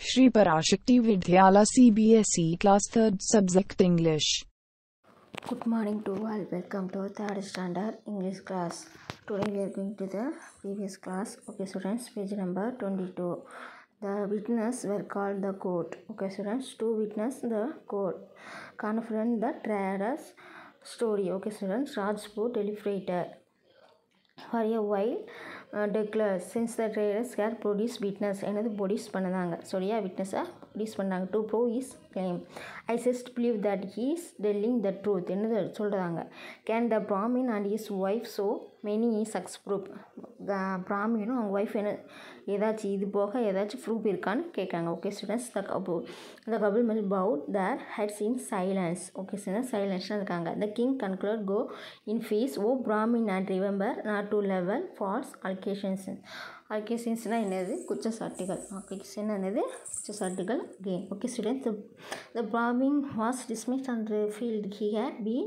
Shri Parashakti Vidyala CBSE Class 3rd Subject English. Good morning to all. Welcome to third standard English class. Today we are going to the previous class. Okay, students, page number 22. The witness were called the court. Okay, students, to witness the court. Confront the trader's story. Okay, students, Rajput deliberated for a while uh, declares since the traders had produced witness என்னது produce பண்ணதாங்க சரியா விட்னஸாக produce பண்ணாங்க to prove his claim I just believe that he is telling the truth என்னது சொல்கிறாங்க can the Brahmin and his wife so many சக்ஸ் proof ப்ராமினும் அவங்க ஒய்ஃப் என்ன ஏதாச்சும் இது போக ஏதாச்சும் ப்ரூஃப் இருக்கான்னு கேட்குறாங்க ஓகே ஸ்டூடெண்ட்ஸ் த கபூ த கபுல் மெல் bowed their heads in silence okay students சைலன்ஸ்னு இருக்காங்க the king conclude go in peace O Brahmin and remember not to level false allegations அல்கேஷன்ஸ்னால் என்னது குற்றச்சாட்டுகள் அல்கேஷன் என்னது குற்றச்சாட்டுகள் again okay students the Brahmin was dismissed and felt he had been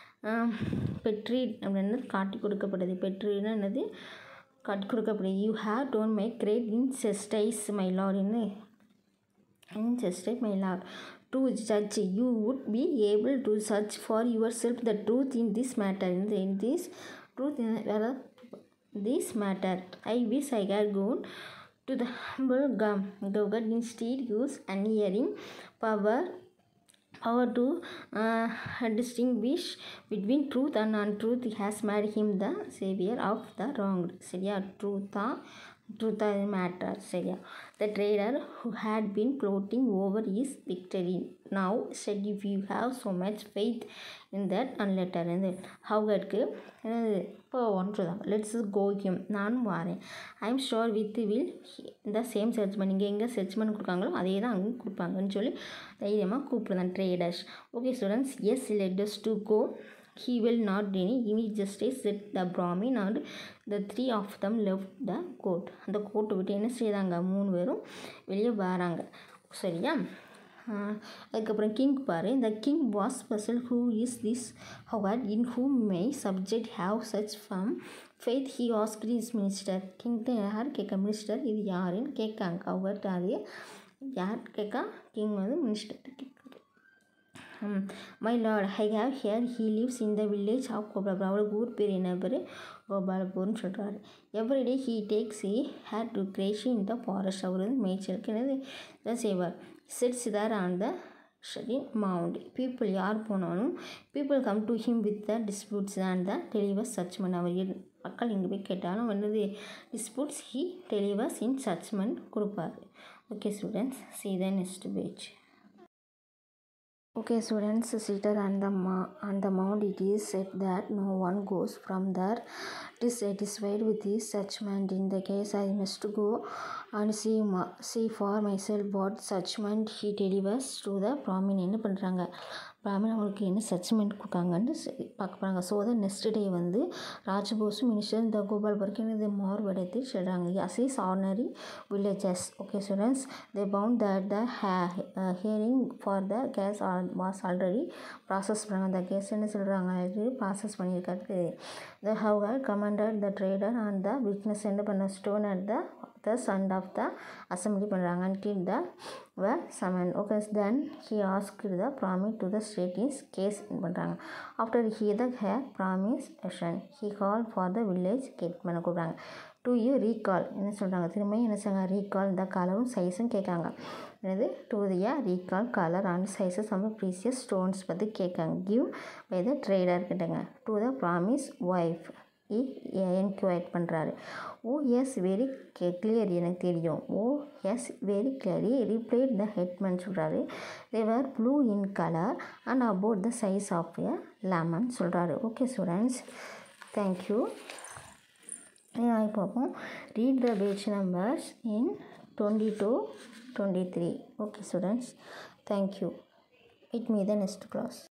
betrayed அப்படின்னு காட்டி கொடுக்கப்பட்டது பெட்ரீட்னா என்னது காட்டி கொடுக்கப்படுது you have done make great injustice my Lord என்ன injustice my lord to judge you would be able to search for yourself the truth in this matter இந்த in this truth வேறு this matter. I wish I had gone to the humble gum. God instead use unerring power power to uh, distinguish between truth and untruth has made him the savior of the wronged. சரியா ட்ரூத்தா ட்ரூத்தா matter சரியா the trader who had been gloating over his victory now said if you have so much faith in that and letter வந்து ஹவுகட்க்கு என்னது இப்போ ஒன்று தான் let's கோகியம் நானும் வாரேன் I am sure with will இந்த சேம் செர்ச்மெண்ட் இங்கே எங்கே செர்ச்மெண்ட் கொடுக்காங்களோ அதே தான் அங்கேயும் கொடுப்பாங்கன்னு சொல்லி தைரியமாக கூப்பிடுதான் traders okay students as letters to go he will not deny he just said the brahmin and the three of them left the court அந்த கோர்ட்டை விட்டு என்ன செய்தாங்க மூணு பேரும் வெளியே வராங்க சரியா அதுக்கப்புறம் கிங் பாரு இந்த king was special who is this hour in who may subject have such from faith he asked his minister கிங்கிட்ட யார் கேட்க மினிஸ்டர் இது யாருன்னு கேட்காங்க அவர்கிட்ட அது யார் கேட்கா கிங் வந்து மினிஸ்டர்கிட்ட கேட்க my lord I have here he lives in the village of Gopalapuram அவருக்கு ஊர் பேர் என்ன பேர் கோபாலபுரம்னு சொல்கிறாரு everyday he takes his herd to graze in the forest அவர் வந்து மேய்ச்சலுக்கு என்னது இதான் செய்வார் sits there on the shady mound people யார் போனாலும் people come to him with the disputes and the deliver judgement அவர் மக்கள் இங்கே போய் கேட்டாலும் என்னது டிஸ்பியூட்ஸ் ஹீ டெலிவர்ஸ் இன் சச்மெண்ட் கொடுப்பார் okay students see the next page Okay, students, seated on the ma- on the mount, it is said that no one goes from there dissatisfied with his judgment. In the case, I must go and see ma- see for myself what judgment he delivers to the Brahmin. என்ன பண்ணுறாங்க பிராமின் அவங்களுக்கு என்ன சச்மெண்ட் கொடுக்காங்கன்னு பார்க்க போகிறாங்க so தான் next day வந்து ராஜபோஸும் minister இந்த கோபால்புருக்கு என்னது மார்வடத்தை சொல்கிறாங்க as is ordinary villages okay students they found that the hearing for the case was already process பண்ணாங்க அந்த கேஸ் என்ன சொல்கிறாங்க ஆல்ரெடி ப்ராசஸ் பண்ணியிருக்காரு the have commanded the trader and the witness என்ன பண்ண stone at the the sand of the assembly பண்ணுறாங்க until the were summoned. Okay, then he asked the promise to the state his case பண்ணுறாங்க after he the had promise action he called for the village gate பண்ண கூப்பிட்றாங்க to you recall என்ன சொல்கிறாங்க திரும்ப என்ன சொல்கிறாங்க recall இந்த கலரும் சைஸும் கேட்காங்க என்னது to their recall colour and sizes நம்ம ப்ரீசியஸ் ஸ்டோன்ஸ் பற்றி கேட்காங்க கிவ் பை த ட்ரேடர் கிட்டங்க to the promise wife enquire பண்ணுறாரு ஓ எஸ் வெரி கிளியர் எனக்கு தெரியும் oh yes very clearly replied the headman சொல்கிறாரு they were blue in colour and about the size of a lemon சொல்கிறாரு okay students thank you பார்ப்போம் read the page numbers in twenty two twenty three okay students thank you it me the next class